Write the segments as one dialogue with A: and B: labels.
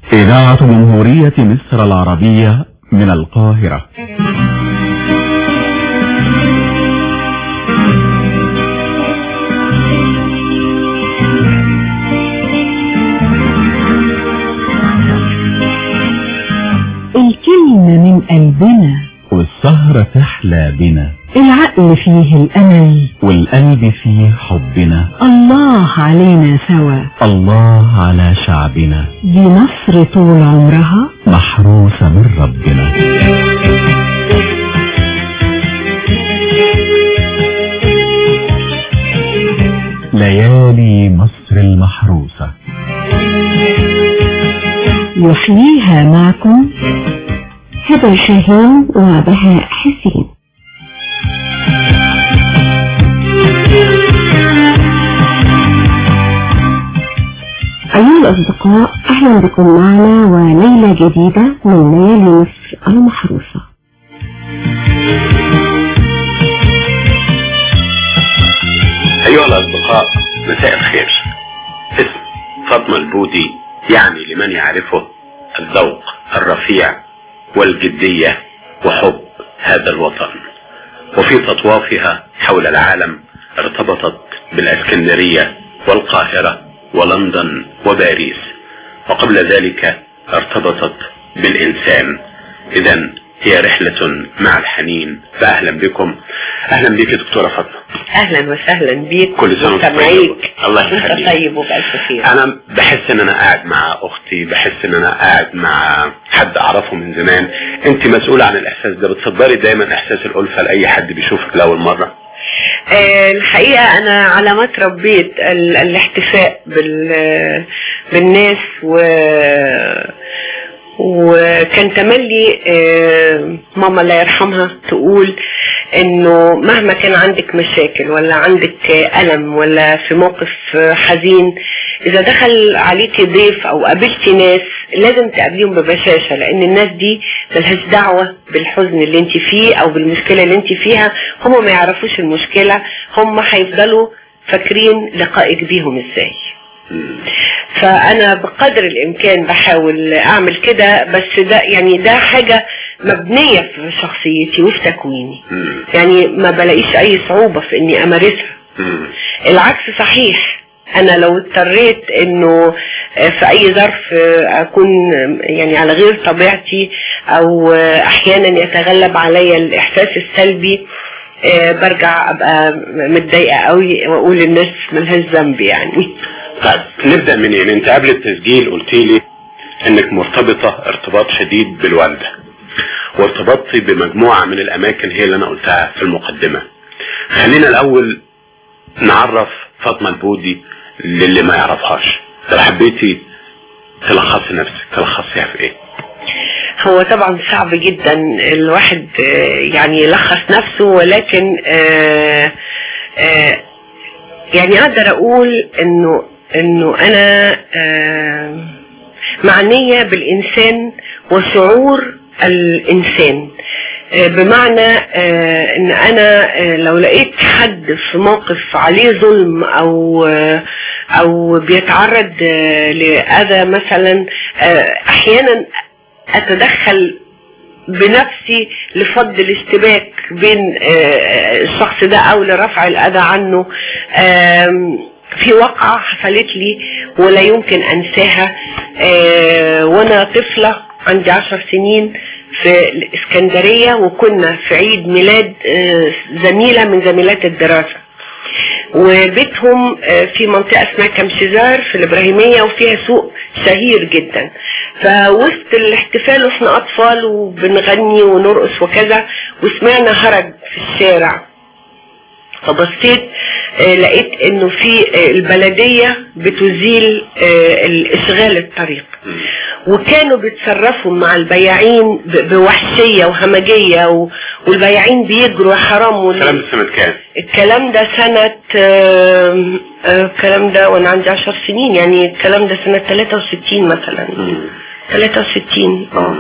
A: إذاعة جمهورية مصر العربية من القاهرة
B: الكلمة من قلبنا
A: والسهرة تحلى بنا
B: العقل فيه الأمل
A: والقلب فيه حبنا
B: الله علينا سوا
A: الله على شعبنا
B: دي مصر طول عمرها
A: محروسة من ربنا ليالي مصر المحروسة
B: يحييها معكم هبة شاهين وبهاء حسين أيها الأصدقاء أهلا بكم معنا وليلة جديدة من ليالي مصر المحروسة
C: أيها الأصدقاء مساء الخير اسم فاطمة البودي يعني لمن يعرفه الذوق الرفيع والجدية وحب هذا الوطن وفي تطوافها حول العالم ارتبطت بالاسكندرية والقاهرة ولندن وباريس وقبل ذلك ارتبطت بالإنسان إذا هي رحلة مع الحنين فأهلا بكم أهلا بك دكتورة فاطمة
D: اهلا وسهلا بيك
C: كل سنة وانت
D: وسامعيك
C: طيب. الله
D: وانت
C: يخليك.
D: طيب وبألف خير
C: انا بحس ان انا قاعد مع اختي بحس ان انا قاعد مع حد اعرفه من زمان انت مسؤولة عن الاحساس ده بتصدري دايما احساس الالفة لاي حد بيشوفك لاول مرة
D: آه الحقيقة انا على ما تربيت ال- الاحتفاء بال بالناس و وكان تملي آه، ماما الله يرحمها تقول انه مهما كان عندك مشاكل ولا عندك آه، الم ولا في موقف آه، حزين اذا دخل عليكي ضيف او قابلتي ناس لازم تقابليهم ببشاشة لان الناس دي ملهاش دعوة بالحزن اللي انت فيه او بالمشكلة اللي انت فيها هم ما يعرفوش المشكلة هم هيفضلوا فاكرين لقائك بيهم ازاي فانا بقدر الامكان بحاول اعمل كده بس ده يعني ده حاجة مبنية في شخصيتي وفي تكويني
C: مم.
D: يعني ما بلاقيش اي صعوبة في اني امارسها
C: مم.
D: العكس صحيح انا لو اضطريت انه في اي ظرف اكون يعني على غير طبيعتي او احيانا يتغلب عليا الاحساس السلبي آه، برجع ابقى متضايقه قوي واقول للناس ملهاش ذنب يعني
C: طيب نبدأ منين انت قبل التسجيل قلت لي انك مرتبطة ارتباط شديد بالوالدة وارتبطتي بمجموعة من الاماكن هي اللي انا قلتها في المقدمة خلينا الاول نعرف فاطمة البودي للي ما يعرفهاش لو حبيتي تلخصي نفسك تلخصيها في ايه
D: هو طبعا صعب جدا الواحد آه، يعني يلخص نفسه ولكن آه، آه، يعني اقدر اقول انه انه انا آه، معنية بالانسان وشعور الانسان آه، بمعنى آه، ان انا آه، لو لقيت حد في موقف عليه ظلم او آه، او بيتعرض آه، لاذى مثلا آه، احيانا اتدخل بنفسي لفض الاشتباك بين آه، الشخص ده او لرفع الاذى عنه آم، في واقعة حصلت لي ولا يمكن انساها آه، وانا طفلة عندي عشر سنين في الاسكندرية وكنا في عيد ميلاد آه، زميلة من زميلات الدراسة وبيتهم آه، في منطقة اسمها كمشزار في الإبراهيمية وفيها سوق شهير جدا فوسط الاحتفال واحنا أطفال وبنغني ونرقص وكذا وسمعنا هرج في الشارع فبصيت آه، لقيت انه في آه، البلدية بتزيل آه، الاشغال الطريق وكانوا بيتصرفوا مع البياعين ب- بوحشية وهمجية و- والبياعين بيجروا يا حرام وال-
C: الكلام ده سنة كام
D: الكلام ده سنة آم، آه، الكلام ده وانا عندي عشر سنين يعني الكلام ده سنة 63 مثلا 63 اه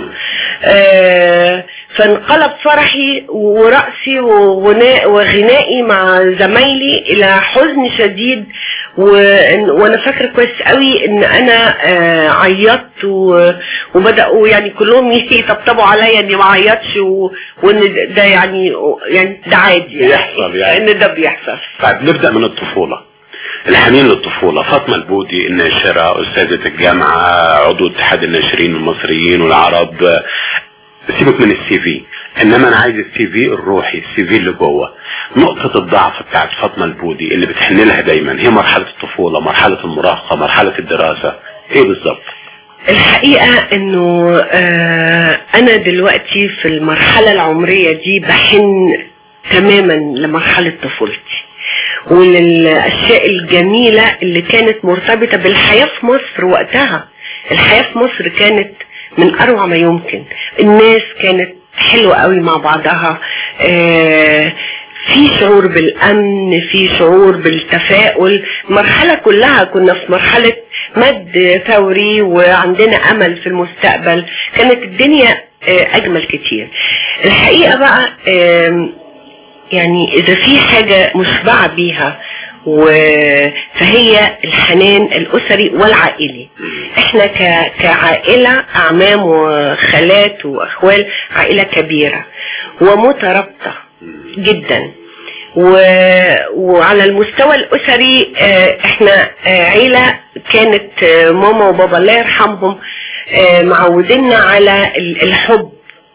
D: آه، فانقلب فرحي ورقصي وغناء وغنائي مع زمايلي الى حزن شديد وإن- وانا فاكره كويس قوي ان انا آه، عيطت و- وبداوا يعني كلهم يطبطبوا عليا اني ما عيطش و- وان ده- ده يعني يعني ده عادي
C: بيحصل يعني.
D: ان ده بيحصل
C: طيب نبدأ من الطفولة الحنين للطفولة فاطمة البودي الناشرة أستاذة الجامعة عضو اتحاد الناشرين المصريين والعرب سيبك من السي في انما انا عايز السي في الروحي السي في اللي جوه نقطة الضعف بتاعت فاطمة البودي اللي بتحن لها دايما هي مرحلة الطفولة مرحلة المراهقة مرحلة الدراسة ايه بالظبط
D: الحقيقة انه آه انا دلوقتي في المرحلة العمرية دي بحن تماما لمرحلة طفولتي وللاشياء الجميلة اللي كانت مرتبطة بالحياة في مصر وقتها الحياة في مصر كانت من اروع ما يمكن الناس كانت حلوة قوي مع بعضها آه في شعور بالامن في شعور بالتفاؤل المرحله كلها كنا في مرحله مد ثوري وعندنا امل في المستقبل كانت الدنيا آه، اجمل كتير الحقيقه بقى آم، يعني اذا في حاجه مشبعه بيها و- فهي الحنان الاسري والعائلي احنا ك- كعائله اعمام وخالات واخوال عائله كبيره ومترابطه جدا و... وعلى المستوى الاسري آه، احنا آه، عيله كانت آه، ماما وبابا الله يرحمهم آه، معودينا على ال- الحب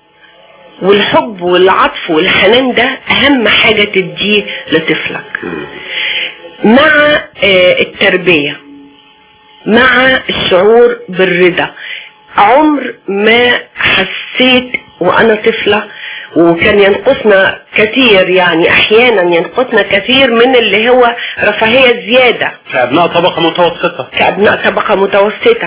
D: والحب والعطف والحنان ده اهم حاجه تديه لطفلك مع آه، التربيه مع الشعور بالرضا عمر ما حسيت وانا طفله وكان ينقصنا كثير يعني احيانا ينقصنا كثير من اللي هو رفاهيه زياده
C: كأبناء طبقة متوسطة
D: كابناء طبقه متوسطه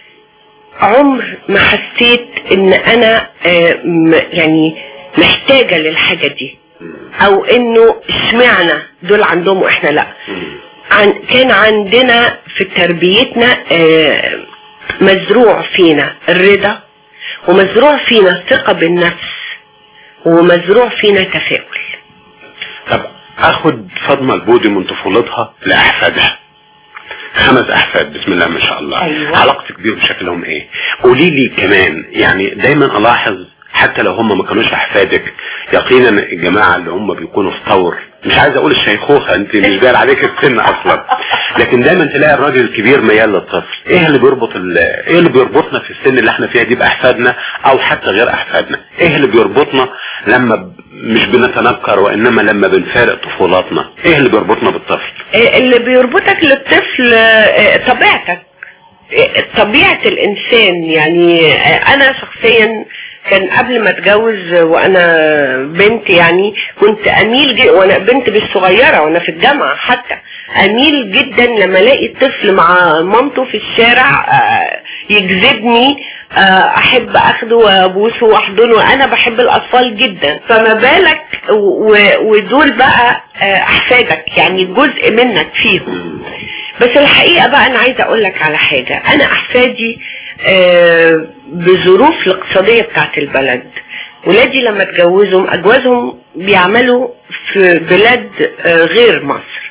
D: عمر ما حسيت ان انا آه، م- يعني محتاجه للحاجه دي او انه اشمعنى دول عندهم واحنا لا عن كان عندنا في تربيتنا آه، مزروع فينا الرضا ومزروع فينا الثقة بالنفس ومزروع فينا تفاؤل
C: طب اخد فاطمة البودي من طفولتها لاحفادها خمس احفاد بسم الله ما شاء الله
D: أيوة.
C: علاقتك بيهم شكلهم ايه قولي لي كمان يعني دايما الاحظ حتى لو هم ما كانوش احفادك يقينا الجماعه اللي هم بيكونوا في طور مش عايز اقول الشيخوخه انت مش باين عليك السن اصلا لكن دايما تلاقي الراجل الكبير ميال للطفل ايه اللي بيربط ال- ايه اللي بيربطنا في السن اللي احنا فيها دي باحفادنا او حتى غير احفادنا ايه اللي بيربطنا لما ب- مش بنتنكر وانما لما بنفارق طفولاتنا ايه اللي بيربطنا بالطفل
D: آه، اللي بيربطك للطفل آه، طبيعتك آه، طبيعة الإنسان يعني آه، أنا شخصيا كان قبل ما اتجوز وانا بنت يعني كنت اميل جدا وانا بنت مش صغيره وانا في الجامعه حتى اميل جدا لما الاقي طفل مع مامته في الشارع آه، يجذبني آه، احب اخده وابوسه واحضنه انا بحب الاطفال جدا فما بالك و- و- ودول بقى آه، احفادك يعني جزء منك فيهم بس الحقيقه بقى انا عايزه اقول لك على حاجه انا احفادي آه، بظروف الاقتصاديه بتاعت البلد ولادي لما اتجوزهم اجوازهم بيعملوا في بلاد آه، غير مصر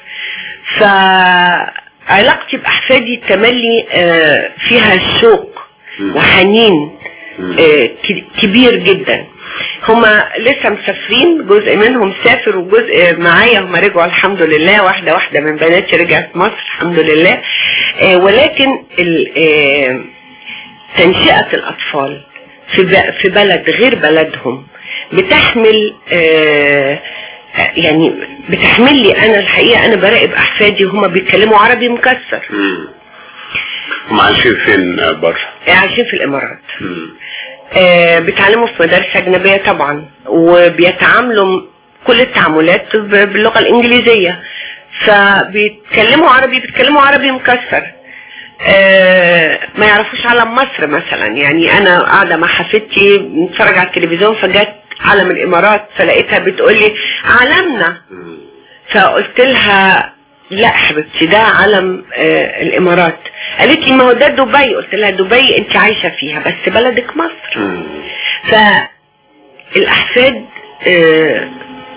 D: فعلاقتي باحفادي تملي آه، فيها شوق وحنين آه، ك- كبير جدا هما لسه مسافرين جزء منهم سافر وجزء معايا هما رجعوا الحمد لله واحدة واحدة من بناتي رجعت مصر الحمد لله آه، ولكن ال- آه، تنشئة الأطفال في ب- في بلد غير بلدهم بتحمل آه، يعني بتحمل لي أنا الحقيقة أنا براقب أحفادي وهما بيتكلموا عربي مكسر
C: هم عايشين فين بره
D: عايشين في الإمارات آه، بيتعلموا في مدارس أجنبية طبعا وبيتعاملوا كل التعاملات ب- باللغة الإنجليزية فبيتكلموا عربي بيتكلموا عربي مكسر آه، ما يعرفوش علم مصر مثلا يعني انا قاعده مع حفيدتي بنتفرج على التلفزيون فجت علم الامارات فلقيتها بتقول لي علمنا فقلت لها لا حبيبتي ده علم آه الامارات قالت لي ما هو ده دبي قلت لها دبي انت عايشه فيها بس بلدك مصر فالاحفاد آه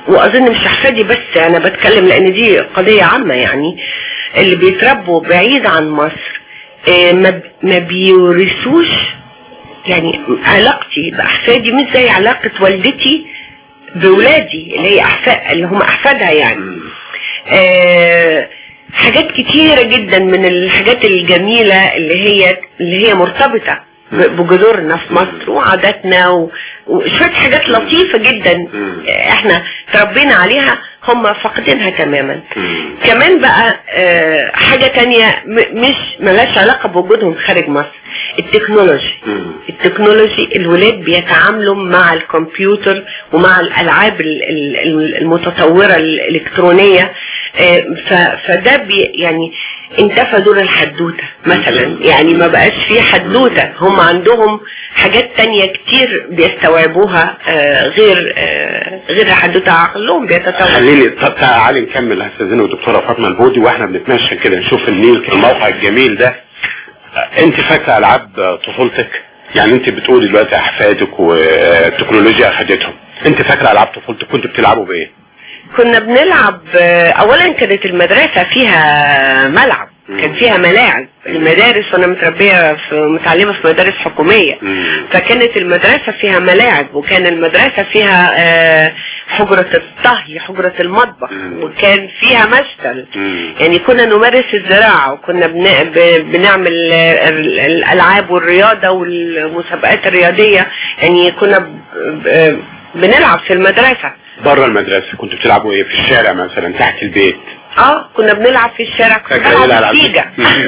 D: واظن مش احفادي بس انا بتكلم لان دي قضية عامة يعني اللي بيتربوا بعيد عن مصر آه، ما ما بيورثوش يعني علاقتي باحفادي مش زي علاقة والدتي بولادي اللي هي احفاد اللي هم احفادها يعني آه، حاجات كتيرة جدا من الحاجات الجميلة اللي هي اللي هي مرتبطة ب- بجذورنا في مصر وعاداتنا و- وشوية حاجات لطيفة جدا احنا تربينا عليها هم فاقدينها تماما كمان بقى آه، حاجة تانية م- مش ملاش علاقة بوجودهم خارج مصر التكنولوجي التكنولوجي الولاد بيتعاملوا مع الكمبيوتر ومع الالعاب ال- ال- ال- المتطورة الالكترونية آه، ف- فده بي يعني انتفى دور الحدوتة مثلا يعني ما بقاش في حدوتة هم عندهم حاجات تانية كتير بيستوعبوها آه، غير آه، غير حدوتة عقلهم بيتطور
C: خليني طب تعالي نكمل هستاذنك الدكتوره فاطمه البودي واحنا بنتمشى كده نشوف النيل في الموقع الجميل ده انت فاكره العاب طفولتك يعني انت بتقولي دلوقتي احفادك والتكنولوجيا اخدتهم انت فاكره العاب طفولتك كنت بتلعبوا بايه
D: كنا بنلعب آه، اولا كانت المدرسة فيها ملعب كان فيها ملاعب المدارس وانا متربية في متعلمة في مدارس حكومية فكانت المدرسة فيها ملاعب وكان المدرسة فيها آه، حجرة الطهي حجرة المطبخ وكان فيها مشتل يعني كنا نمارس الزراعة وكنا بن- ب- بنعمل آه، ال- الألعاب والرياضة والمسابقات الرياضية يعني كنا ب- ب- بنلعب في المدرسة
C: بره المدرسه كنت بتلعبوا ايه في الشارع مثلا تحت البيت
D: اه كنا بنلعب في الشارع كنت
C: فاكرة ايه
D: بلعب
C: الألعاب دي؟
D: السيجا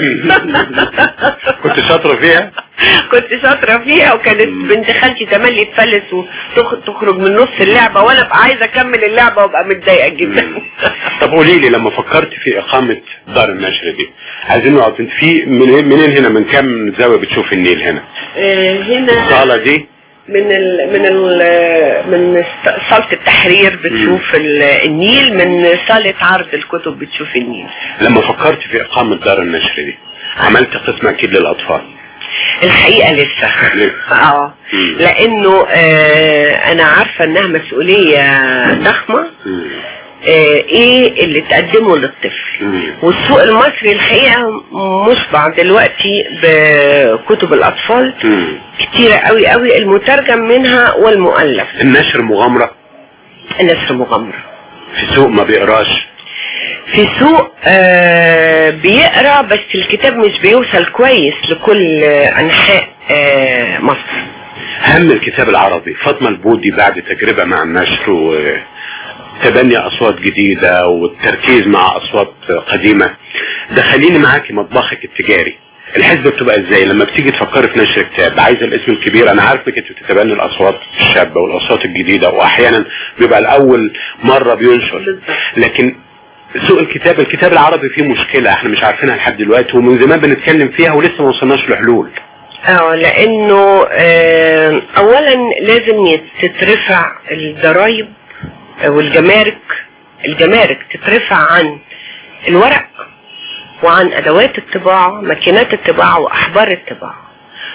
C: كنت شاطره فيها
D: كنت شاطرة فيها وكانت بنت خالتي تملي تفلس وتخرج من نص اللعبة وانا ابقى عايزة اكمل اللعبة وابقى متضايقة جدا
C: طب قولي لي لما فكرت في اقامه دار النشر دي عايزين نقعد انت في من منين هنا من كام زاويه بتشوف النيل هنا
D: آه، هنا
C: الصاله دي
D: من ال من ال من است- صالة التحرير بتشوف ال- النيل من صالة عرض الكتب بتشوف النيل
C: لما فكرت في اقامه دار النشر دي عملت قسم اكيد للاطفال
D: الحقيقة لسه
C: لسه.
D: اه
C: مم.
D: لانه آه انا عارفة انها مسؤولية ضخمة آه ايه اللي تقدمه للطفل
C: مم.
D: والسوق المصري الحقيقة مشبع دلوقتي بكتب الاطفال
C: مم.
D: كتيرة قوي قوي المترجم منها والمؤلف
C: النشر مغامره
D: نشر مغامرة
C: في سوق ما بيقراش
D: في سوق آه بيقرا بس الكتاب مش بيوصل كويس لكل آه، انحاء آه مصر
C: هم الكتاب العربي فاطمة البودي بعد تجربة مع النشر وتبني أصوات جديدة والتركيز مع أصوات قديمة دخليني معاكي مطبخك التجاري الحسبة بتبقى ازاي لما بتيجي تفكري في نشر كتاب عايزة الاسم الكبير انا عارف انك انت بتتبني الاصوات الشابة والاصوات الجديدة واحيانا بيبقى الاول مرة بينشر لكن سوق الكتاب الكتاب العربي فيه مشكلة احنا مش عارفينها لحد دلوقتي ومن زمان بنتكلم فيها ولسه ما وصلناش لحلول
D: اه لانه آه اولا لازم يت- تترفع الضرايب والجمارك الجمارك تترفع عن الورق وعن ادوات الطباعة ماكينات الطباعة واحبار الطباعة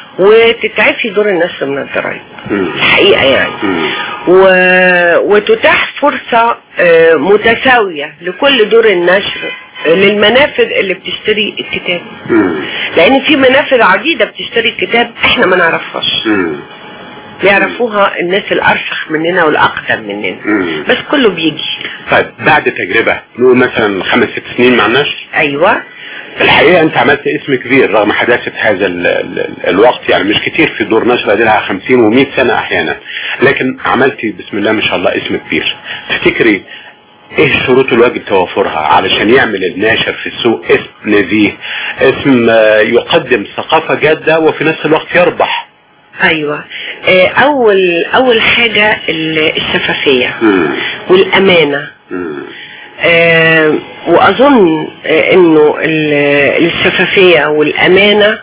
D: وتتعفي دور النشر من الضرايب
C: مم.
D: الحقيقة يعني
C: مم.
D: و... وتتاح فرصة آه، متساوية لكل دور النشر آه، للمنافذ اللي بتشتري الكتاب
C: مم.
D: لان في منافذ عديدة بتشتري الكتاب احنا ما نعرفهاش
C: مم.
D: بيعرفوها الناس الارسخ مننا والاقدم مننا
C: مم.
D: بس كله بيجي
C: طيب بعد تجربة نقول مثلا خمس ست سنين مع النشر
D: ايوه
C: الحقيقة انت عملت اسم كبير رغم حداثة هذا ال ال الوقت يعني مش كتير في دور نشر اديلها 50 و100 سنة احيانا لكن عملتي بسم الله ما شاء الله اسم كبير تفتكري ايه شروط الواجب توافرها علشان يعمل الناشر في السوق اسم نزيه اسم آه، يقدم ثقافة جادة وفي نفس الوقت يربح
D: ايوه آه، اول اول حاجة ال- الشفافية
C: مم.
D: والامانة
C: مم.
D: آه، واظن آه، انه ال- الشفافية والامانة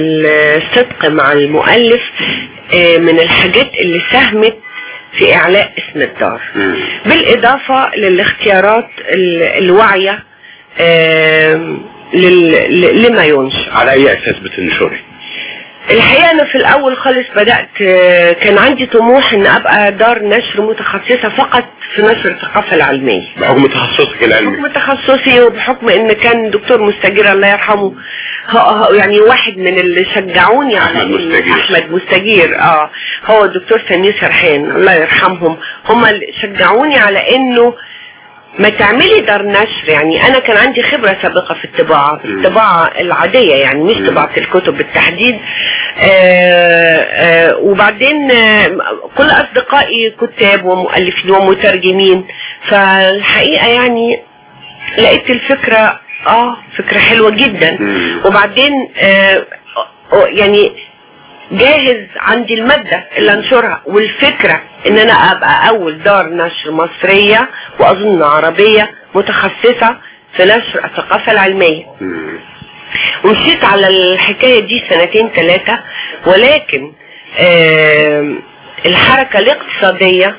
D: والصدق مع المؤلف آه، من الحاجات اللي ساهمت في اعلاء اسم الدار
C: مم.
D: بالاضافة للاختيارات ال- الواعية آه، لل- ل- لما ينشر
C: على اي اساس بتنشري
D: الحقيقة أنا في الأول خالص بدأت آه، كان عندي طموح إن أبقى دار نشر متخصصة فقط في نشر الثقافة العلمية
C: بحكم تخصصك العلمي
D: بحكم تخصصي وبحكم ان كان دكتور مستجير الله يرحمه هو هو يعني واحد من اللي شجعوني على
C: أحمد
D: إن-
C: مستجير.
D: احمد مستجير اه هو الدكتور سمير سرحان الله يرحمهم هم اللي شجعوني على انه ما تعملي دار نشر يعني انا كان عندي خبرة سابقة في الطباعة في
C: مم.
D: الطباعة العادية يعني مش
C: مم.
D: طباعة الكتب بالتحديد آه آه وبعدين آه كل اصدقائي كتاب ومؤلفين ومترجمين فالحقيقة يعني لقيت الفكرة اه فكرة حلوة جدا
C: مم.
D: وبعدين آه آه، يعني جاهز عندي المادة اللي انشرها والفكرة ان انا ابقى اول دار نشر مصرية واظن عربية متخصصة في نشر الثقافة العلمية
C: مم.
D: ومشيت على الحكاية دي سنتين ثلاثة ولكن آم، الحركة الاقتصادية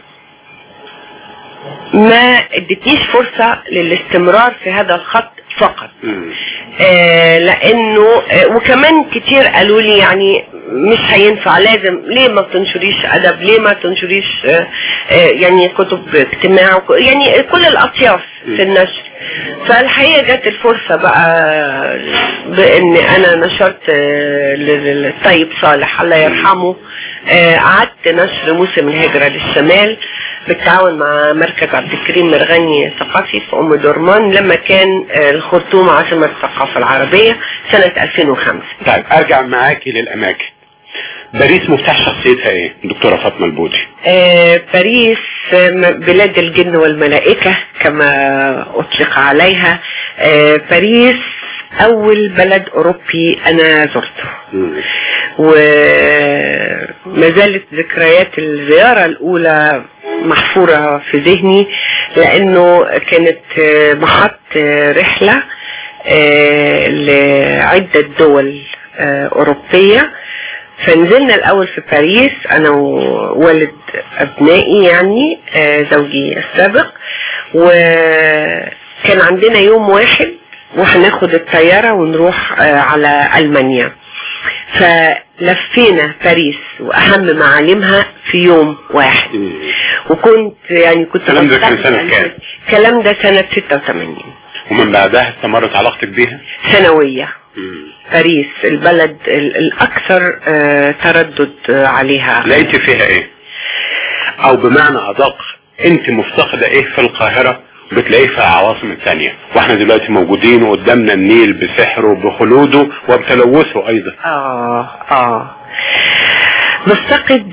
D: ما ادتنيش فرصة للاستمرار في هذا الخط فقط
C: مم.
D: آه لانه آه وكمان كتير قالوا لي يعني مش هينفع لازم ليه ما بتنشريش ادب ليه ما تنشريش آه آه يعني كتب اجتماع وك- يعني كل الاطياف في النشر فالحقيقه جت الفرصه بقى بان انا نشرت آه ل- للطيب صالح الله يرحمه آه قعدت نشر موسم الهجره للشمال بالتعاون مع مركز عبد الكريم مرغني الثقافي في ام درمان لما كان آه، الخرطوم عاصمه الثقافه العربيه سنه 2005
C: طيب ارجع معاكي للاماكن باريس مفتاح شخصيتها ايه دكتورة فاطمة البودي
D: آه، باريس آه، م- بلاد الجن والملائكة كما أطلق عليها آه، باريس أول بلد أوروبي أنا زرته
C: مم.
D: وما زالت ذكريات الزيارة الأولى محفورة في ذهني لأنه كانت آه، محط آه، رحلة آه، لعدة دول آه، أوروبية فنزلنا الأول في باريس أنا ووالد أبنائي يعني آه، زوجي السابق وكان عندنا يوم واحد وهناخد الطيارة ونروح آه، على ألمانيا فلفينا باريس وأهم معالمها في يوم واحد
C: مم.
D: وكنت يعني كنت
C: الكلام ده كان
D: بستمتع
C: سنة كام؟
D: الكلام ده سنة 86
C: ومن بعدها استمرت علاقتك بيها
D: سنوية
C: مم.
D: باريس البلد ال- الأكثر آه، تردد آه، عليها
C: لقيتي فيها ايه او بمعنى ادق انت مفتقدة ايه في القاهرة بتلاقيه في العواصم الثانية واحنا دلوقتي موجودين وقدامنا النيل بسحره بخلوده وبتلوثه ايضا
D: آه آه بفتقد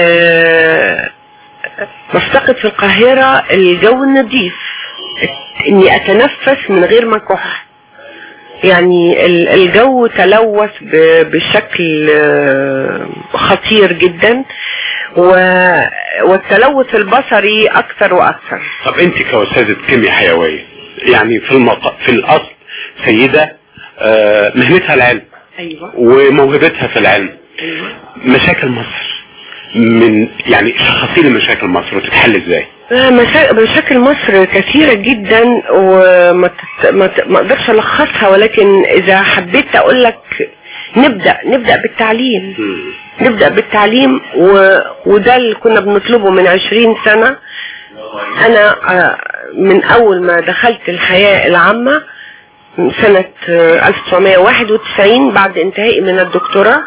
D: آه بفتقد في القاهرة الجو النظيف إني أتنفس من غير ما كح يعني ال- الجو تلوث ب- بشكل آه، خطير جدا و- والتلوث البصري أكثر وأكثر
C: طب انت كأستاذة كيمياء حيوية يعني في المق... في الاصل سيدة آه، مهنتها العلم
D: أيوة
C: وموهبتها في العلم
D: أيوة
C: مشاكل مصر من يعني شخصي لي مشاكل مصر وتتحل ازاي
D: مشا- مشاكل مصر كثيرة جدا وما تت- ما ت- ما اقدرش الخصها ولكن اذا حبيت اقول لك نبدأ نبدأ بالتعليم نبدأ بالتعليم و... وده اللي كنا بنطلبه من عشرين سنة انا آه، من اول ما دخلت الحياة العامة من سنة آه، 1991 بعد انتهائي من الدكتوراه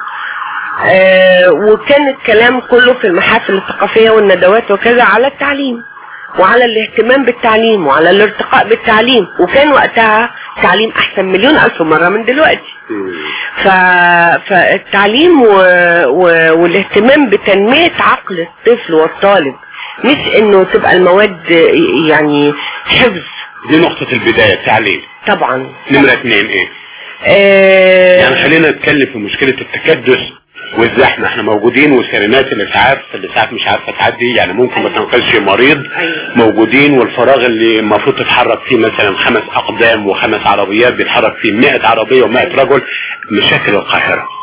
D: آه، وكان الكلام كله في المحافل الثقافية والندوات وكذا على التعليم وعلى الاهتمام بالتعليم وعلى الارتقاء بالتعليم وكان وقتها تعليم احسن مليون الف مرة من دلوقتي ف... فالتعليم و... و... والاهتمام بتنمية عقل الطفل والطالب مش انه تبقى المواد يعني حفظ
C: دي نقطة البداية التعليم
D: طبعا
C: نمرة اتنين ايه
D: آه،
C: يعني خلينا نتكلم في مشكلة التكدس والزحمة احنا موجودين وسيرينات الاسعاف الاسعاف مش عارفة تعدي يعني ممكن ما تنقذش مريض
D: أيوة.
C: موجودين والفراغ اللي المفروض تتحرك فيه مثلا خمس اقدام وخمس عربيات بيتحرك فيه 100 عربية و100 رجل مشاكل القاهرة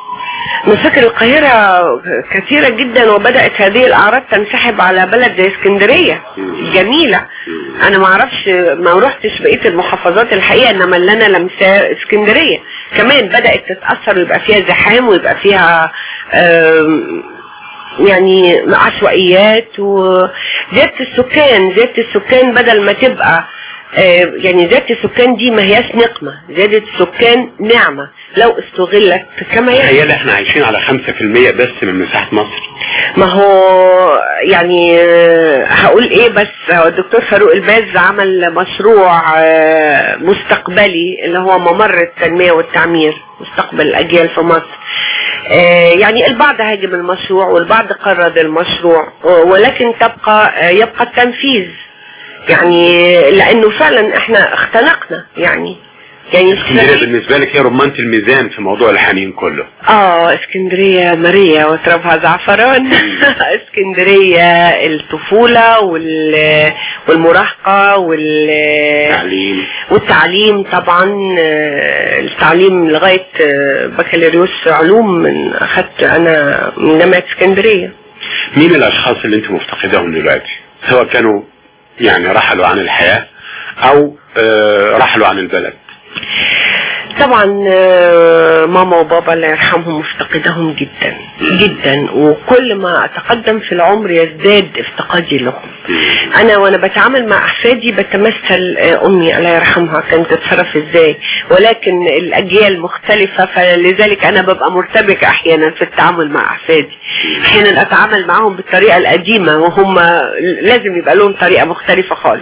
D: مساكن القاهرة كثيرة جدا وبدأت هذه الأعراض تنسحب على بلد زي اسكندرية جميلة أنا ما أعرفش ما رحتش بقية المحافظات الحقيقة إنما اللي أنا لمساه اسكندرية كمان بدأت تتأثر ويبقى فيها زحام ويبقى فيها آم، يعني عشوائيات وزيادة السكان زيادة السكان بدل ما تبقى آه، يعني زيادة السكان دي ما هياش نقمة زيادة السكان نعمة لو استغلت كما يجب
C: تخيل احنا عايشين على 5% بس من مساحة مصر
D: ما هو يعني آه، هقول ايه بس هو الدكتور فاروق الباز عمل مشروع آه، مستقبلي اللي هو ممر التنمية والتعمير مستقبل الأجيال في مصر آه، يعني البعض هاجم المشروع والبعض قرض المشروع ولكن تبقى آه، يبقى التنفيذ يعني لأنه فعلا احنا اختنقنا يعني يعني
C: اسكندرية
D: الشريك-
C: بالنسبة لك هي رمانة الميزان في موضوع الحنين كله
D: اه اسكندرية ماريا وترابها زعفران اسكندرية الطفولة وال... والمراهقة وال...
C: تعليم
D: والتعليم طبعا آه، التعليم لغاية آه، بكالوريوس علوم من اخدت انا من جامعة اسكندرية
C: مين الاشخاص اللي انت مفتقدهم دلوقتي سواء كانوا يعني رحلوا عن الحياة او آه، رحلوا عن البلد
D: طبعا آه، ماما وبابا الله يرحمهم مفتقدهم جدا جدا وكل ما اتقدم في العمر يزداد افتقادي لهم انا وانا بتعامل مع احفادي بتمثل آه، امي الله يرحمها كانت تتصرف ازاي ولكن الاجيال مختلفة فلذلك انا ببقى مرتبكة احيانا في التعامل مع احفادي احيانا اتعامل معهم بالطريقة القديمة وهم لازم يبقى لهم طريقة مختلفة خالص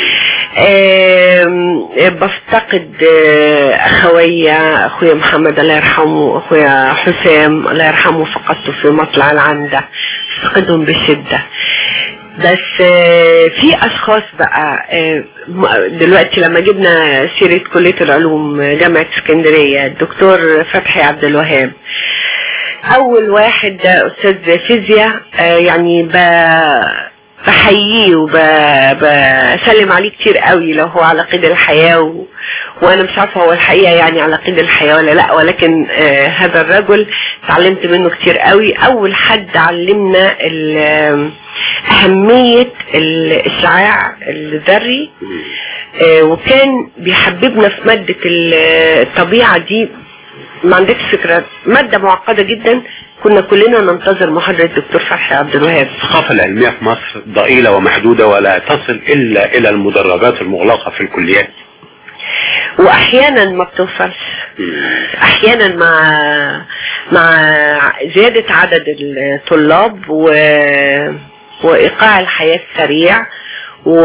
D: آم، بفتقد آه، اخويا اخويا محمد الله يرحمه واخويا حسام الله يرحمه فقدته في مطلع العمدة بفتقدهم بشدة بس آه، في اشخاص بقى آه، م- دلوقتي لما جبنا سيرة كلية العلوم آه، جامعة اسكندرية الدكتور فتحي عبد الوهاب اول واحد ده استاذ فيزياء آه، يعني ب بحييه وبسلم عليه كتير قوي لو هو على قيد الحياة و... وانا مش عارفة هو الحقيقة يعني على قيد الحياة ولا لا ولكن آه هذا الرجل اتعلمت منه كتير قوي اول حد علمنا ال- اهمية الاشعاع الذري آه وكان بيحببنا في مادة ال- الطبيعة دي ما عندكش فكرة مادة معقدة جدا كنا كلنا ننتظر محاضرة الدكتور فتحي عبد الوهاب
C: الثقافة العلمية في مصر ضئيلة ومحدودة ولا تصل إلا إلى المدرجات المغلقة في الكليات
D: واحيانا ما بتوصلش احيانا مع مع زيادة عدد الطلاب و وايقاع الحياة السريع و...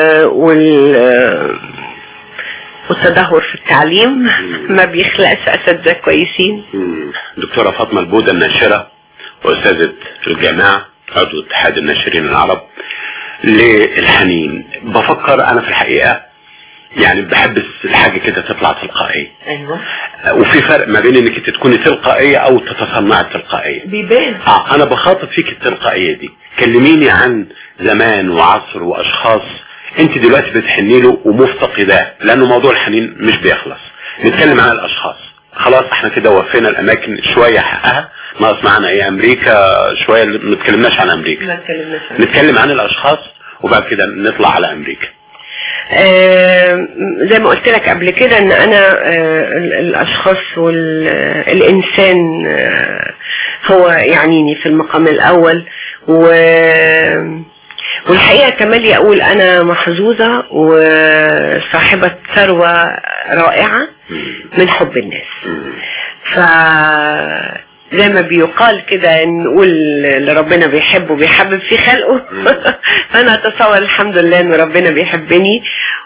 D: وال والتدهور في التعليم ما بيخلقش اساتذه كويسين
C: مم. دكتورة فاطمة البودة الناشرة وأستاذة الجامعة عضو اتحاد الناشرين العرب للحنين بفكر أنا في الحقيقة يعني بحب الحاجة كده تطلع تلقائية
D: ايوه
C: وفي فرق ما بين انك انت تكوني تلقائية او تتصنعي التلقائية
D: بيبان
C: اه انا بخاطب فيك التلقائية دي كلميني عن زمان وعصر واشخاص انت دلوقتي بتحني له ومفتقداه لانه موضوع الحنين مش بيخلص نتكلم عن الاشخاص خلاص احنا كده وفينا الاماكن شوية حقها ناقص معانا ايه امريكا شوية ما اتكلمناش عن امريكا
D: ما اتكلمناش عنه.
C: نتكلم عن الاشخاص وبعد كده نطلع على امريكا
D: آه، زي ما قلت لك قبل كده ان انا آه، ال- الاشخاص والانسان هو يعنيني في المقام الاول و والحقيقة كمال يقول أنا محظوظة وصاحبة ثروة رائعة من حب الناس ف زي ما بيقال كده نقول اللي ربنا بيحبه بيحبب في خلقه فانا اتصور الحمد لله ان ربنا بيحبني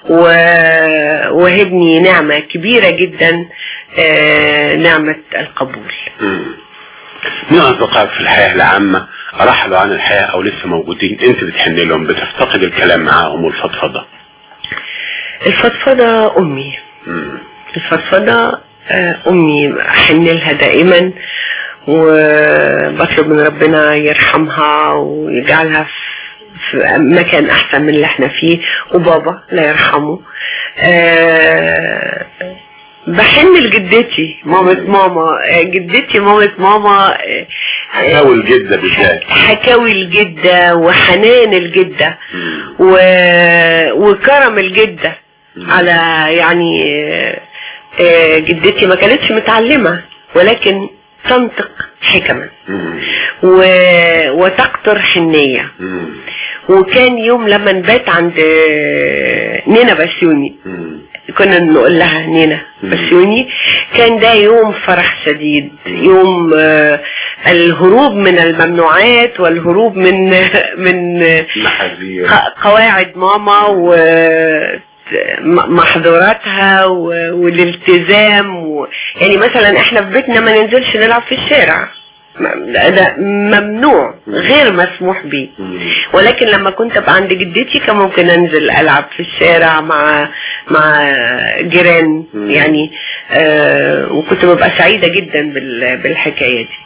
D: ووهبني نعمة كبيرة جدا آه، نعمة القبول
C: مم. مين أصدقائك في الحياة العامة رحلوا عن الحياة أو لسه موجودين أنت بتحن لهم بتفتقد الكلام معاهم والفضفضة
D: الفضفضة امي
C: مم.
D: الفضفضة آه، امي احن لها دائما وبطلب من ربنا يرحمها ويجعلها في في مكان احسن من اللي احنا فيه وبابا لا يرحمه آه، بحن لجدتي مامة ماما آه، جدتي مامة ماما آه،
C: حكاوي الجدة بالذات
D: حكاوي الجدة وحنان الجدة و... وكرم الجدة على يعني آه، آه، جدتي ما كانتش متعلمة ولكن تنطق حكما و... وتقطر حنية وكان يوم لما نبات عند آه، نينا بسيوني كنا نقول لها نينا بسيوني كان ده يوم فرح شديد يوم آه، الهروب من الممنوعات والهروب من من آه،
C: محاذير
D: ق- قواعد ماما و م- محظوراتها و- والالتزام و... يعني مثلا احنا في بيتنا ما ننزلش نلعب في الشارع م- ده ممنوع غير مسموح به ولكن لما كنت ابقى عند جدتي كان ممكن انزل العب في الشارع مع مع جيران
C: مم.
D: يعني آه وكنت ببقى سعيده جدا بال- بالحكايه دي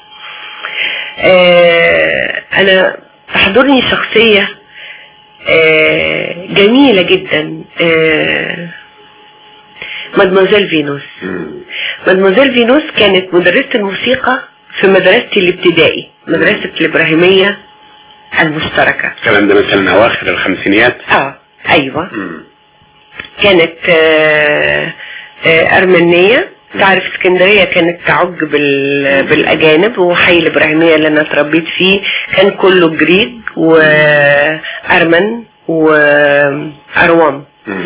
D: آه انا تحضرني شخصيه آه جميله جدا آه مادموزيل فينوس مادموزيل فينوس كانت مدرسة الموسيقى في مدرستي الابتدائي مدرسة الإبراهيمية المشتركة
C: الكلام ده مثلا اواخر الخمسينيات
D: اه ايوه كانت آه آه ارمنية تعرف اسكندرية كانت تعج بال... بالاجانب وحي الابراهيمية اللي انا اتربيت فيه كان كله جريج وارمن واروام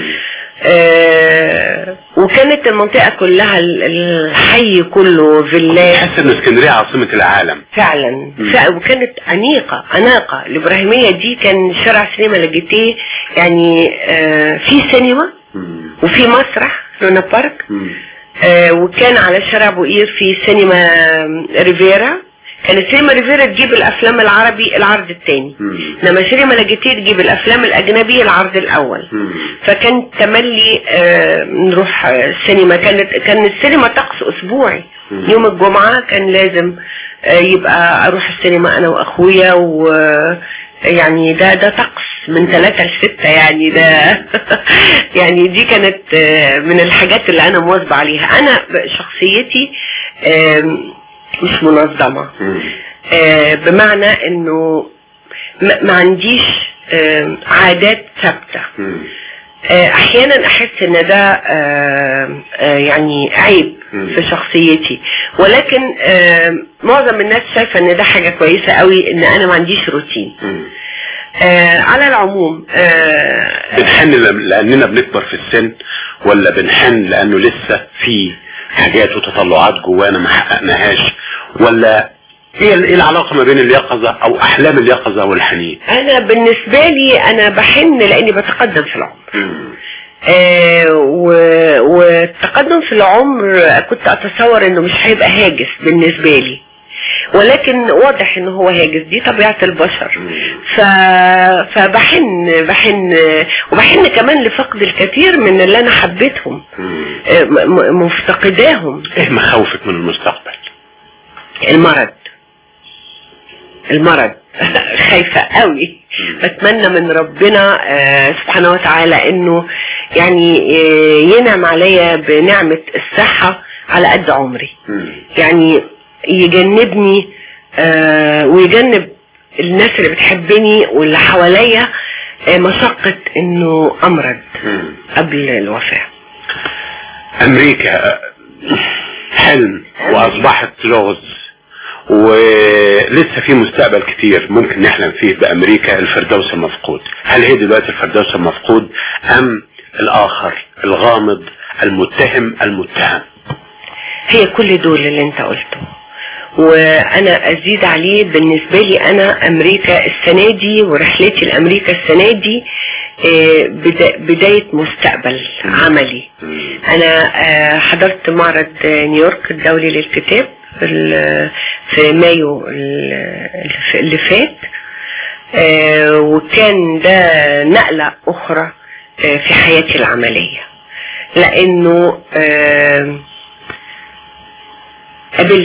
D: آه وكانت المنطقة كلها ال- الحي كله فيلات
C: تحس ان اسكندريه عاصمه العالم
D: فعلا
C: مم.
D: ف... وكانت أنيقة أناقة الإبراهيمية دي كان شارع سينما لجيتيه يعني آه في سينما وفي مسرح لونا بارك آه وكان على شارع ابو قير في سينما ريفيرا كانت سينما ريفيرا تجيب الافلام العربي العرض الثاني انما سينما لاجيتيه تجيب الافلام الاجنبي العرض الاول فكان تملي آه نروح آه، السينما كانت كان السينما طقس اسبوعي
C: مم.
D: يوم الجمعه كان لازم آه يبقى اروح السينما انا واخويا و يعني ده ده طقس من ثلاثة لستة يعني ده يعني دي كانت آه، من الحاجات اللي انا مواظبة عليها انا شخصيتي آم، مش منظمة آه، بمعنى انه ما ما عنديش آم، عادات ثابته آه، احيانا احس ان ده آه، آه، يعني عيب
C: مم.
D: في شخصيتي ولكن آه، معظم الناس شايفه ان ده حاجه كويسه قوي ان انا ما عنديش روتين آه، على العموم آه،
C: بنحن ل- لاننا بنكبر في السن ولا بنحن لانه لسه في حاجات وتطلعات جوانا ما حققناهاش ولا ايه ال- إيه العلاقه ما بين اليقظه او احلام اليقظه والحنين
D: انا بالنسبه لي انا بحن لاني بتقدم في العمر آه، و- والتقدم في العمر كنت اتصور انه مش هيبقى هاجس بالنسبه لي ولكن واضح ان هو هاجس دي طبيعه البشر ف... فبحن بحن وبحن كمان لفقد الكثير من اللي انا حبيتهم آه، م- م- مفتقداهم
C: ايه مخاوفك من المستقبل
D: المرض المرض خايفة قوي بتمنى من ربنا آه، سبحانه وتعالى انه يعني آه، ينعم عليا بنعمة الصحة على قد عمري يعني يجنبني آه، ويجنب الناس اللي بتحبني واللي حواليا آه، مشقة انه امرض قبل الوفاة
C: امريكا حلم واصبحت لغز ولسه في مستقبل كتير ممكن نحلم فيه بامريكا الفردوس المفقود هل هي دلوقتي الفردوس المفقود ام الاخر الغامض المتهم المتهم
D: هي كل دول اللي انت قلته وانا ازيد عليه بالنسبة لي انا امريكا السنة دي ورحلتي لامريكا السنة دي آه، بدا- بداية مستقبل عملي انا آه، حضرت معرض آه، نيويورك الدولي للكتاب في ال- في مايو ال- اللي فات آه، وكان ده نقلة اخرى آه، في حياتي العملية لانه آه، قابلت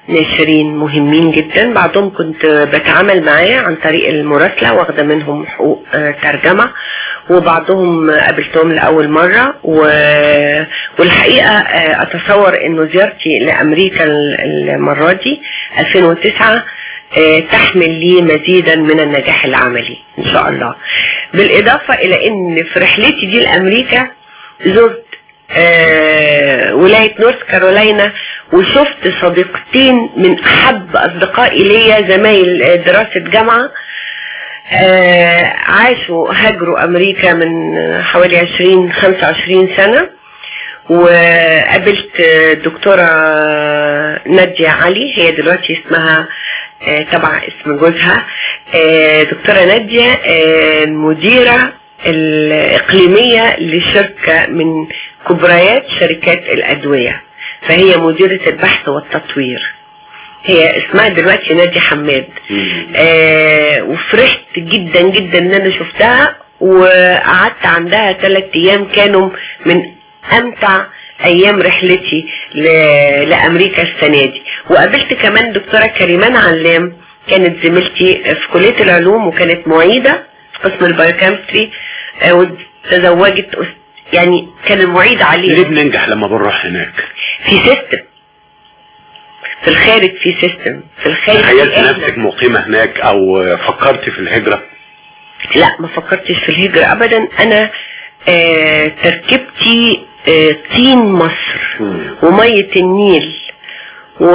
D: ناشرين مهمين جدا بعضهم كنت بتعامل معاه عن طريق المراسلة واخدة منهم حقوق آه، ترجمة وبعضهم قابلتهم لأول مرة و... والحقيقة آه، أتصور أنه زيارتي لأمريكا المرة دي 2009 آه، تحمل لي مزيدا من النجاح العملي إن شاء الله بالإضافة إلى أن في رحلتي دي لأمريكا زرت آه، ولاية نورث كارولاينا وشفت صديقتين من أحب أصدقائي ليا زمايل آه، دراسة جامعة آه، عاشوا هاجروا أمريكا من حوالي 20 25 سنة وقابلت الدكتورة نادية علي هي دلوقتي اسمها آه، تبع اسم جوزها آه، دكتورة نادية آه، مديرة الإقليمية لشركة من كبريات شركات الأدوية فهي مديرة البحث والتطوير هي اسمها دلوقتي نادي حماد آه وفرحت جدا جدا ان انا شفتها وقعدت عندها ثلاث ايام كانوا من امتع ايام رحلتي ل- لامريكا السنه دي وقابلت كمان دكتوره كريمان علام كانت زميلتي في كليه العلوم وكانت معيده في قسم البايوكيمستري آه، وتزوجت أس- يعني كان معيد
C: ليه
D: عليها
C: بننجح لما بنروح هناك
D: في سيستم في الخارج في سيستم في الخارج في
C: تخيلت
D: إحنا.
C: نفسك مقيمة هناك او فكرت في الهجرة
D: لا ما فكرتش في الهجرة ابدا انا آه تركيبتي آه طين مصر ومية النيل و...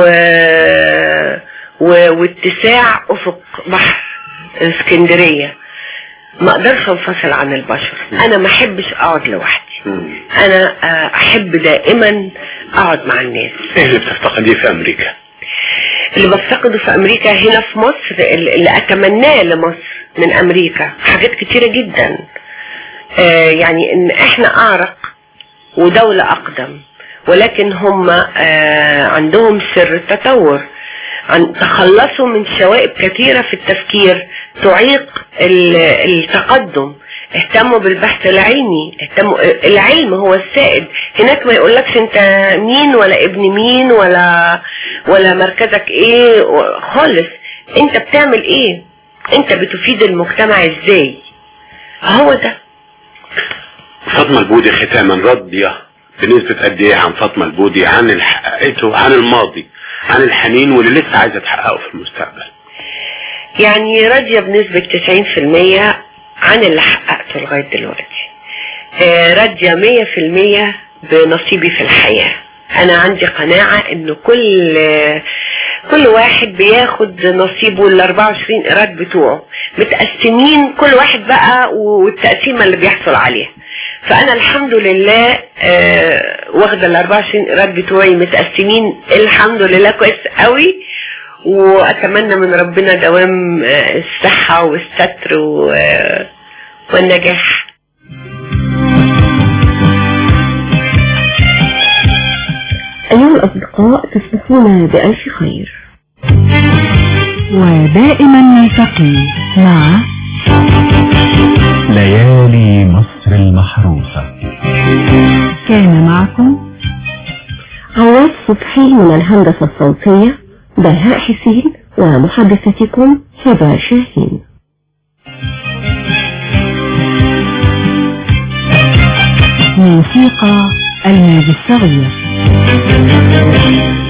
D: و... واتساع افق بحر اسكندرية ما اقدرش انفصل عن البشر انا ما احبش اقعد لوحدي انا آه، احب دائما اقعد مع الناس
C: ايه اللي بتفتقديه في امريكا
D: اللي بفتقده في امريكا هنا في مصر اللي اتمناه لمصر من امريكا حاجات كتيرة جدا آه يعني ان احنا اعرق ودولة اقدم ولكن هم آه عندهم سر التطور عن تخلصوا من شوائب كثيرة في التفكير تعيق ال- التقدم اهتموا بالبحث العلمي اهتموا العلم هو السائد هناك ما يقولكش انت مين ولا ابن مين ولا ولا مركزك ايه و- خالص انت بتعمل ايه انت بتفيد المجتمع ازاي هو ده
C: فاطمة البودي ختاما راضية بنسبة قد ايه عن فاطمة البودي عن اللي حققته عن الماضي عن الحنين واللي لسه عايزة تحققه في المستقبل
D: يعني راضية بنسبة 90% عن اللي حققته لغاية دلوقتي آه، راضية 100% بنصيبي في الحياة انا عندي قناعة انه كل آه، كل واحد بياخد نصيبه ال 24 ايراد بتوعه متقسمين كل واحد بقى والتقسيمة اللي بيحصل عليها فانا الحمد لله آه، واخدة ال 24 ايراد بتوعي متقسمين الحمد لله كويس قوي واتمنى من ربنا دوام آه، الصحة والستر و- آه، والنجاح
B: أيها الأصدقاء تصبحون بألف خير
E: ودائما نلتقي مع
A: ليالي مصر المحروسة
E: كان معكم
B: عواد صبحي من الهندسة الصوتية بهاء حسين ومحدثتكم هبة شاهين
E: موسيقى الماضي الصغير